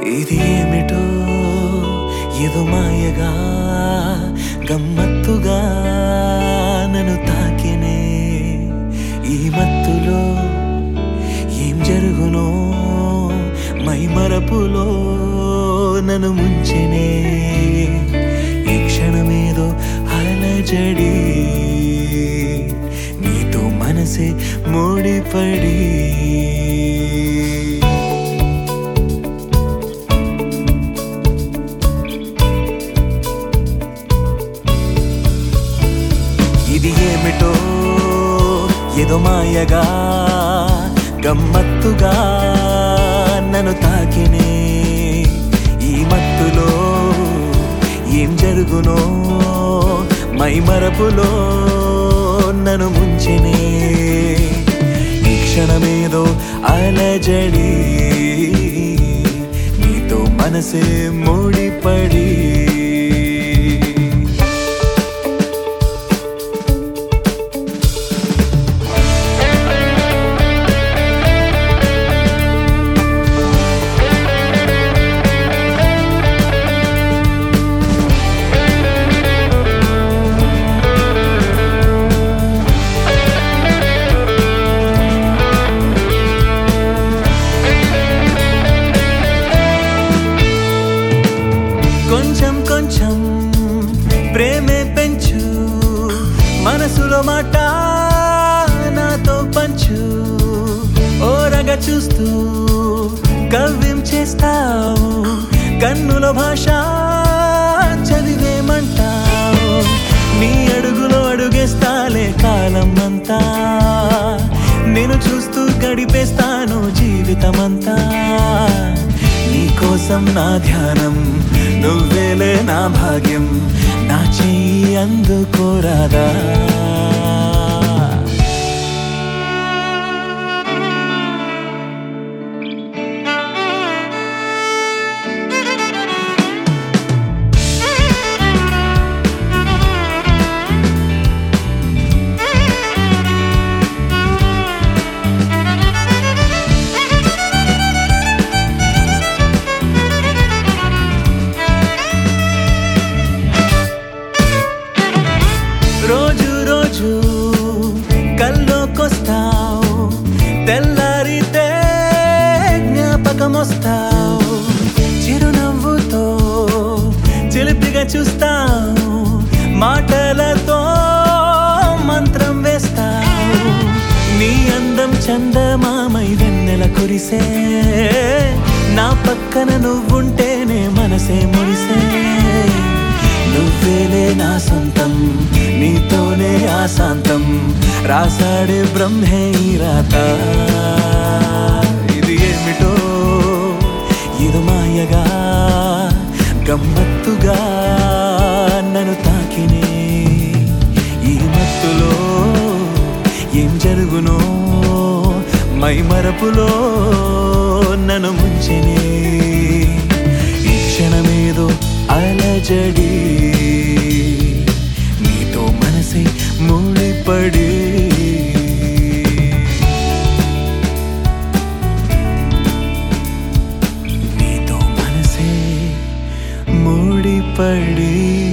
ఇది ఏమిటో ఏదో మాయగా గమ్మత్తుగా నన్ను తాకినే ఈ మత్తులో ఏం జరుగునో మై మరపులో నన్ను ముంచెనే ఈ క్షణమేదో అలజడి నీతో మనసే ముడిపడి ఇది ఏమిటో ఏదో మాయగా గమ్మత్తుగా నన్ను తాకినే ఈ మత్తులో ఏం జరుగునో మై మరపులో నన్ను ముంచెనే ఈ క్షణమేదో అలజడి నీతో మనసే ముడిపడి కొంచెం కొంచెం ప్రేమే పెంచు మనసులో మాట నాతో పంచు ఓరగా చూస్తూ కవ్యం చేస్తావు కన్నుల భాష చదివేమంటావు నీ అడుగులో అడుగేస్తాలే కాలం అంతా నేను చూస్తూ గడిపేస్తాను జీవితమంతా నీకోసం నా ధ్యానం నువ్వేలే నా భాగ్యం నా చెయ్యి అందుకోరాదా రోజు రోజు కల్లోకొస్తావు తెల్లారితే జ్ఞాపకం వస్తావు చిరునవ్వుతో చిలిపిగా చూస్తావు మాటలతో మంత్రం వేస్తావు నీ అందం చందమామై వెన్నెల కురిసే నా పక్కన నువ్వుంటేనే మనసే మురిసే నువ్వేలే నా సొంతం నీతోనే ఆశాంతం రాసాడే బ్రహ్మే ఈ రాత ఇది ఏమిటో ఇది మాయగా గమ్మత్తుగా నన్ను తాకినే ఈ మత్తులో ఏం జరుగునో మై మరపులో నన్ను ముంచెనే ఈ క్షణమేదో అలజడి నీతో మనసే ముడిపడి నీతో మనసే ముడిపడి